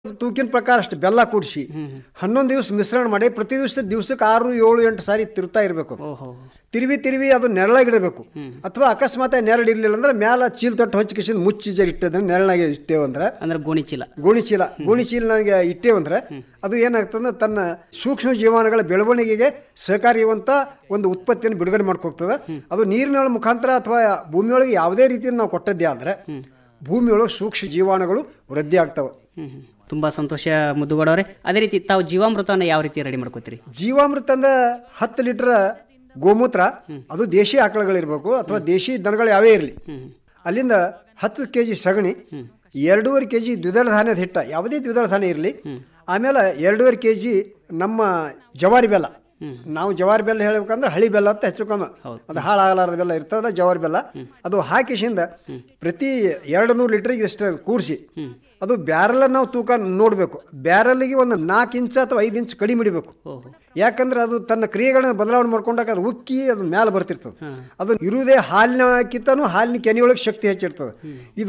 ತೂಕಿನ ಪ್ರಕಾರ ಅಷ್ಟು ಬೆಲ್ಲ ಕೂಡಿಸಿ ಹನ್ನೊಂದು ದಿವಸ ಮಿಶ್ರಣ ಮಾಡಿ ಪ್ರತಿ ದಿವಸ ದಿವಸಕ್ಕೆ ಆರು ಏಳು ಎಂಟು ಸಾರಿ ತಿರುತ್ತಾ ಇರಬೇಕು ಓಹೋ ತಿರುವಿ ತಿರುವಿ ಅದು ನೆರಳಾಗಿಡಬೇಕು ಅಥವಾ ಅಕಸ್ಮಾತ್ ನೆರಳು ಇರಲಿಲ್ಲ ಅಂದ್ರೆ ಮ್ಯಾಲ ಚೀಲ ತೊಟ್ಟು ಹಚ್ಕಿಸಿದ ಮುಚ್ಚಿ ಜರ ಇಟ್ಟದ್ರೆ ನೆರಳಾಗಿ ಇಟ್ಟೇವಂದ್ರೆ ಅಂದ್ರೆ ಗೋಣಿ ಚೀಲ ಗೋಣಿ ಚೀಲ ಗೋಣಿ ಚೀಲನಾಗೆ ಇಟ್ಟೇವಂದ್ರೆ ಅದು ಏನಾಗ್ತದೆ ತನ್ನ ಸೂಕ್ಷ್ಮ ಜೀವಾಣುಗಳ ಬೆಳವಣಿಗೆಗೆ ಸಹಕಾರಿಯುವಂತ ಒಂದು ಉತ್ಪತ್ತಿಯನ್ನು ಬಿಡುಗಡೆ ಮಾಡ್ಕೋಗ್ತದೆ ಅದು ನೀರಿನ ಮುಖಾಂತರ ಅಥವಾ ಭೂಮಿಯೊಳಗೆ ಯಾವುದೇ ರೀತಿಯಿಂದ ನಾವು ಕೊಟ್ಟದ್ದೇ ಆದ್ರೆ ಭೂಮಿಯೊಳಗೆ ಸೂಕ್ಷ್ಮ ಜೀವಾಣುಗಳು ವೃದ್ಧಿ ಆಗ್ತವೆ ಹ್ಮ್ ಹ್ಮ್. ತುಂಬಾ ಸಂತೋಷ ಮುದ್ದುಗೌಡವ್ರೆ ಅದೇ ರೀತಿ ತಾವು ಜೀವಾಮೃತವನ್ನ ಯಾವ ರೀತಿ ರೆಡಿ ಮಾಡ್ಕೋತೀರಿ ಜೀವಾಮೃತ ಅಂದ್ರೆ ಹತ್ತು ಲೀಟರ್ ಗೋಮೂತ್ರ ಅದು ದೇಶಿ ಆಕಳುಗಳಿರ್ಬೇಕು ಅಥವಾ ದೇಶಿ ದನಗಳು ಯಾವೇ ಇರಲಿ ಅಲ್ಲಿಂದ ಹತ್ತು ಕೆ ಜಿ ಸಗಣಿ ಎರಡೂವರೆ ಕೆ ಜಿ ದ್ವಿದಳ ಧಾನ್ಯದ ಹಿಟ್ಟ ಯಾವುದೇ ದ್ವಿದಳ ಧಾನ್ಯ ಇರಲಿ ಆಮೇಲೆ ಎರಡೂವರೆ ಕೆ ಜಿ ನಮ್ಮ ಜವಾರಿ ಬೆಲ್ಲ ನಾವು ಜವಾರಿ ಬೆಲ್ಲ ಹೇಳ್ಬೇಕಂದ್ರೆ ಹಳಿ ಬೆಲ್ಲ ಅಂತ ಹೆಚ್ಚು ಕಮ್ಮಿ ಅದು ಹಾಳಾಗಲಾರದ ಬೆಲ್ಲ ಇರ್ತದಲ್ಲ ಜವಾರಿ ಬೆಲ್ಲ ಅದು ಹಾಕಿಸಿಂದ ಪ್ರತಿ ಎರಡು ನೂರು ಲೀಟರ್ಗೆ ಇಷ್ಟು ಕೂಡಿಸಿ ಅದು ಬ್ಯಾರಲ್ ನಾವು ತೂಕ ನೋಡಬೇಕು ಬ್ಯಾರಲ್ಗೆ ಒಂದು ನಾಲ್ಕು ಇಂಚ್ ಅಥವಾ ಐದು ಇಂಚ್ ಕಡಿಮೆ ಹಿಡಿಬೇಕು ಓಹೋ ಯಾಕಂದ್ರೆ ಅದು ತನ್ನ ಕ್ರಿಯೆಗಳನ್ನ ಬದಲಾವಣೆ ಮಾಡ್ಕೊಂಡಾಗ ಅದು ಉಕ್ಕಿ ಅದು ಮ್ಯಾಲೆ ಬರ್ತಿರ್ತದೆ ಅದು ಇರುವುದೇ ಹಾಲಿನಕ್ಕಿಂತನೂ ಹಾಲಿನ ಕೆನೆಯೊಳಗೆ ಶಕ್ತಿ ಹೆಚ್ಚಿರ್ತದೆ ಇದು